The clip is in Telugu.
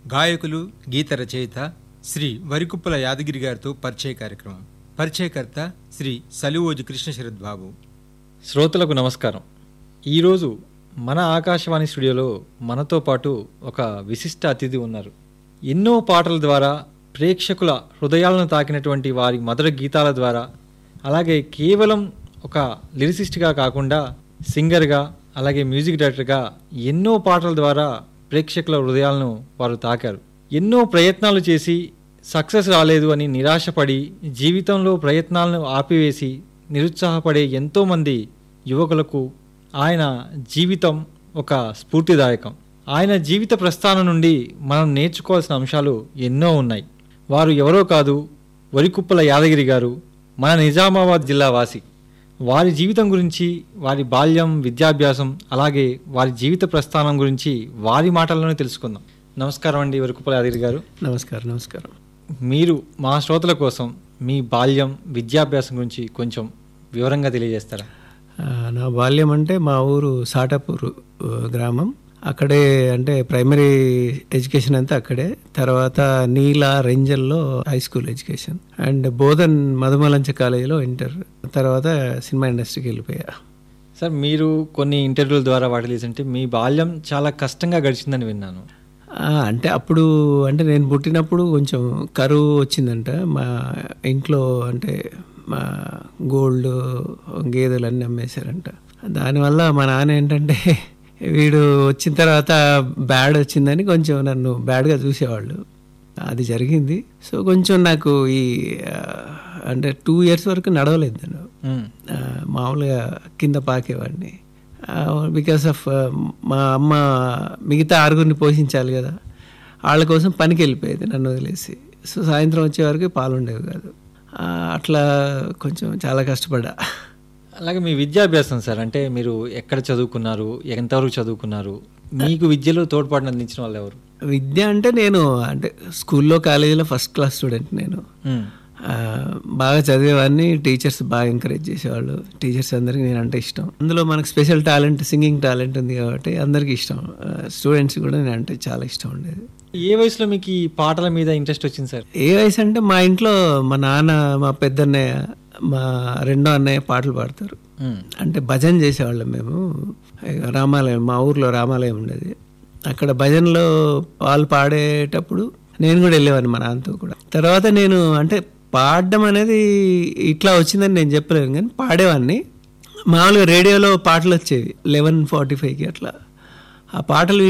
గాయకులు గీత రచయిత శ్రీ వరికుప్పల యాదగిరి గారితో పరిచయ కార్యక్రమం పరిచయకర్త శ్రీ సలివోజు కృష్ణశరత్ బాబు శ్రోతలకు నమస్కారం ఈరోజు మన ఆకాశవాణి స్టూడియోలో మనతో పాటు ఒక విశిష్ట అతిథి ఉన్నారు ఎన్నో పాటల ద్వారా ప్రేక్షకుల హృదయాలను తాకినటువంటి వారి మధుర గీతాల ద్వారా అలాగే కేవలం ఒక లిరిసిస్ట్గా కాకుండా సింగర్గా అలాగే మ్యూజిక్ డైరెక్టర్గా ఎన్నో పాటల ద్వారా ప్రేక్షకుల హృదయాలను వారు తాకారు ఎన్నో ప్రయత్నాలు చేసి సక్సెస్ రాలేదు అని నిరాశపడి జీవితంలో ప్రయత్నాలను ఆపివేసి నిరుత్సాహపడే ఎంతోమంది యువకులకు ఆయన జీవితం ఒక స్ఫూర్తిదాయకం ఆయన జీవిత ప్రస్థానం నుండి మనం నేర్చుకోవాల్సిన అంశాలు ఎన్నో ఉన్నాయి వారు ఎవరో కాదు వరికుప్పల యాదగిరి గారు మన నిజామాబాద్ జిల్లా వాసి వారి జీవితం గురించి వారి బాల్యం విద్యాభ్యాసం అలాగే వారి జీవిత ప్రస్థానం గురించి వారి మాటల్లోనే తెలుసుకుందాం నమస్కారం అండి వరికుప్పల యాదగిరి గారు నమస్కారం నమస్కారం మీరు మా శ్రోతల కోసం మీ బాల్యం విద్యాభ్యాసం గురించి కొంచెం వివరంగా తెలియజేస్తారా ఆ, నా బాల్యం అంటే మా ఊరు సాటాపూర్ ఆ, గ్రామం అక్కడే అంటే ప్రైమరీ ఎడ్యుకేషన్ అంతా అక్కడే తర్వాత నీల రెంజల్లో high school education and Bodhan Madhumalancha కాలేజీలో ఇంటర్ తర్వాత సినిమా ఇండస్ట్రీకి వెళ్ళిపోయా సార్ మీరు కొన్ని ఇంటర్వ్యూల ద్వారా వాటి తెలిసింటే మీ బాల్యం చాలా కష్టంగా గడిచిందని విన్నాను ఆ, అంటే అప్పుడు అంటే నేను పుట్టినప్పుడు కొంచెం కరువు వచ్చిందంట మా ఇంట్లో అంటే మా గోల్డ్ గేదెలు అన్నీ అమ్మేశారంట దానివల్ల మా నాన్న ఏంటంటే వీడు వచ్చిన తర్వాత బ్యాడ్ వచ్చిందని కొంచెం నన్ను బ్యాడ్గా చూసేవాళ్ళు అది జరిగింది సో కొంచెం నాకు ఈ ఆ, అంటే టూ ఇయర్స్ వరకు నడవలేదు నేను మ్మ్. ఆ, మామూలుగా కింద పాకేవాడిని బికాస్ ఆఫ్ మా అమ్మ మిగతా ఆరుగురిని పోషించాలి కదా వాళ్ళ కోసం పనికి వెళ్ళిపోయేది నన్ను వదిలేసి సో సాయంత్రం వచ్చే వరకు పాలు ఉండేవి కాదు ఆ, అట్లా కొంచెం చాలా కష్టపడ్డా అలాగే మీ విద్యాభ్యాసం సార్ అంటే మీరు ఎక్కడ చదువుకున్నారు ఎంతవరకు చదువుకున్నారు మీకు విద్యలో తోడ్పాటును అందించిన వాళ్ళు ఎవరు విద్య అంటే నేను అంటే స్కూల్లో కాలేజీలో ఫస్ట్ క్లాస్ స్టూడెంట్ నేను మ్మ్. ఆ, బాగా చదివేవాడిని టీచర్స్ బాగా ఎంకరేజ్ చేసేవాళ్ళు టీచర్స్ అందరికీ నేను అంటే ఇష్టం అందులో మనకు స్పెషల్ టాలెంట్ సింగింగ్ టాలెంట్ ఉంది కాబట్టి అందరికీ ఇష్టం స్టూడెంట్స్ కూడా నేను అంటే చాలా ఇష్టం ఉండేది ఏ వయసులో మీకు ఈ పాటల మీద ఇంట్రెస్ట్ వచ్చింది సార్ ఏ వయసు అంటే మా ఇంట్లో మా నాన్న మా పెద్దన్నయ్య మా రెండో అన్నయ్య పాటలు పాడతారు మ్మ్. అంటే భజన చేసేవాళ్ళం మేము రామాలయం మా ఊర్లో రామాలయం ఉండేది అక్కడ భజనలో వాళ్ళు పాడేటప్పుడు నేను కూడా వెళ్ళేవాడిని మా నాన్నతో కూడా తర్వాత నేను అంటే పాడడం అనేది ఇట్లా వచ్చిందని నేను చెప్పలేను కానీ పాడేవాడిని మామూలుగా రేడియోలో పాటలు వచ్చేవి లెవెన్ ఫార్టీ ఫైవ్కి అట్లా ఆ పాటలు